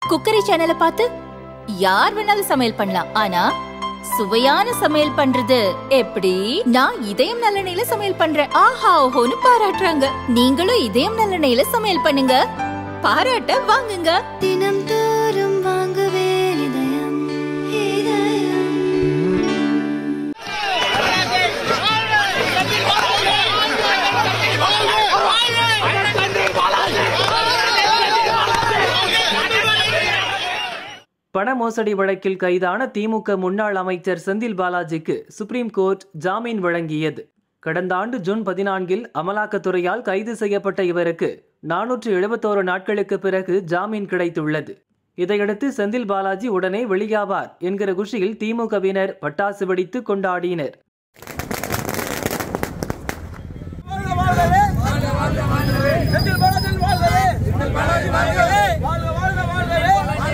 cookery சேனலை பார்த்து யார் வேணாலும் சமையல் பண்ணலாம் ஆனா சுவையான சமையல் பண்றது எப்படி நான் இதயம் நல்லெண்ணெயில சமையல் பண்றேன் ஆஹா ஓஹோன்னு பாராட்டுறாங்க நீங்களும் இதயம் நல்லெண்ணெயில சமையல் பண்ணுங்க பாராட்ட வாங்குங்க தினம் தோறும் வாங்குவே இதயம் இதயம் பண மோசடி வழக்கில் கைதான திமுக முன்னாள் அமைச்சர் செந்தில் பாலாஜிக்கு சுப்ரீம் கோர்ட் ஜாமீன் வழங்கியது கடந்த ஆண்டு ஜூன் பதினான்கில் அமலாக்கத்துறையால் கைது செய்யப்பட்ட இவருக்கு நானூற்று எழுபத்தோரு நாட்களுக்கு பிறகு ஜாமீன் கிடைத்துள்ளது இதையடுத்து செந்தில் பாலாஜி உடனே வெளியாவார் என்கிற குஷியில் திமுகவினர் பட்டாசு வெடித்து கொண்டாடினர் செந்தில் பாலாஜி வாழ்கவே செந்தில் பாலாஜி வாழ்கவே வாழ்க வாழ்க வாழ்கவே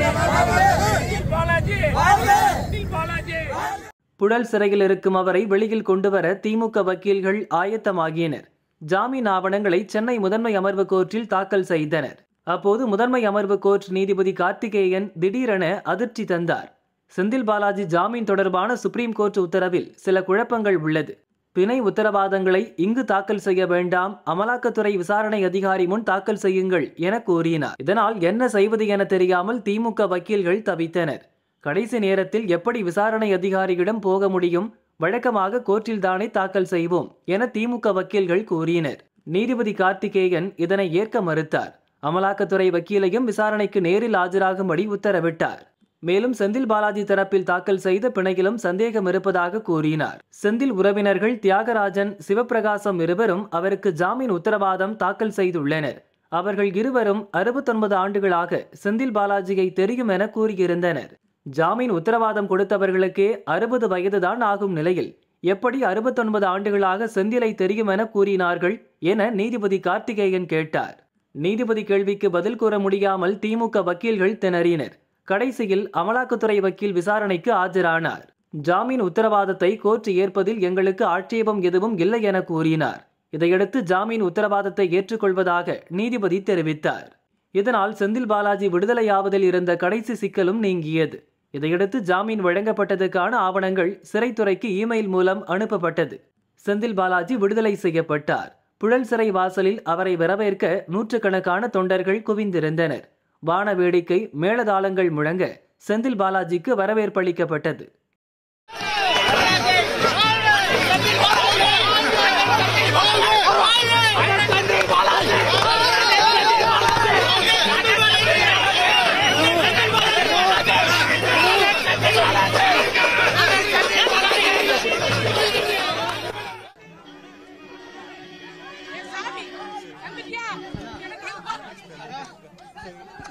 செந்தில் பாலாஜி வாழ்க செந்தில் பாலாஜி புழல் சிறையில் இருக்கும் அவரை வெளியில் கொண்டுவர திமுக வக்கீல்கள் ஆயத்தமாகினர் ஜாமீன் ஆவணங்களை சென்னை முதன்மை அமர்வு கோர்ட்டில் தாக்கல் செய்தனர் அப்போது முதன்மை அமர்வு கோர்ட் நீதிபதி கார்த்திகேயன் திடீரென அதிர்ச்சி தந்தார் செந்தில் பாலாஜி ஜாமீன் தொடர்பான சுப்ரீம் கோர்ட் உத்தரவில் சில குழப்பங்கள் உள்ளது பிணை உத்தரவாதங்களை இங்கு தாக்கல் செய்ய வேண்டாம் அமலாக்கத்துறை விசாரணை அதிகாரி முன் தாக்கல் செய்யுங்கள் என கூறினார் இதனால் என்ன செய்வது என தெரியாமல் திமுக வக்கீல்கள் தவித்தனர் கடைசி நேரத்தில் எப்படி விசாரணை அதிகாரியிடம் போக முடியும் வழக்கமாக கோர்ட்டில் தானே தாக்கல் செய்வோம் என திமுக வக்கீல்கள் கூறினர் நீதிபதி கார்த்திகேயன் இதனை ஏற்க மறுத்தார் அமலாக்கத்துறை வக்கீலையும் விசாரணைக்கு நேரில் ஆஜராகும்படி உத்தரவிட்டார் மேலும் செந்தில் பாலாஜி தரப்பில் தாக்கல் செய்த பிணையிலும் சந்தேகம் இருப்பதாக கூறினார் செந்தில் உறவினர்கள் தியாகராஜன் சிவப்பிரகாசம் இருவரும் அவருக்கு ஜாமீன் உத்தரவாதம் தாக்கல் செய்துள்ளனர் அவர்கள் இருவரும் அறுபத்தொன்பது ஆண்டுகளாக செந்தில் பாலாஜியை தெரியும் என கூறியிருந்தனர் ஜாமீன் உத்தரவாதம் கொடுத்தவர்களுக்கே அறுபது வயதுதான் ஆகும் நிலையில் எப்படி அறுபத்தொன்பது ஆண்டுகளாக செந்திலை தெரியும் என கூறினார்கள் என நீதிபதி கார்த்திகேயன் கேட்டார் நீதிபதி கேள்விக்கு பதில் கூற முடியாமல் திமுக வக்கீல்கள் திணறினர் கடைசியில் அமலாக்கத்துறை வக்கீல் விசாரணைக்கு ஆஜரானார் ஜாமீன் உத்தரவாதத்தை கோர்ட் ஏற்பதில் எங்களுக்கு ஆட்சேபம் எதுவும் இல்லை என கூறினார் இதையடுத்து ஜாமீன் உத்தரவாதத்தை ஏற்றுக்கொள்வதாக நீதிபதி தெரிவித்தார் இதனால் செந்தில் பாலாஜி விடுதலையாவதில் இருந்த கடைசி சிக்கலும் நீங்கியது இதையடுத்து ஜாமீன் வழங்கப்பட்டதுக்கான ஆவணங்கள் சிறைத்துறைக்கு இமெயில் மூலம் அனுப்பப்பட்டது செந்தில் பாலாஜி விடுதலை செய்யப்பட்டார் புழல் சிறை வாசலில் அவரை வரவேற்க நூற்றுக்கணக்கான தொண்டர்கள் குவிந்திருந்தனர் வான வேடிக்கை மேளதாளங்கள் முழங்க செந்தில் பாலாஜிக்கு வரவேற்பளிக்கப்பட்டது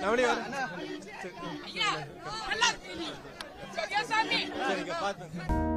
ஐயா நல்லா இருக்கீங்க சரியா சாமி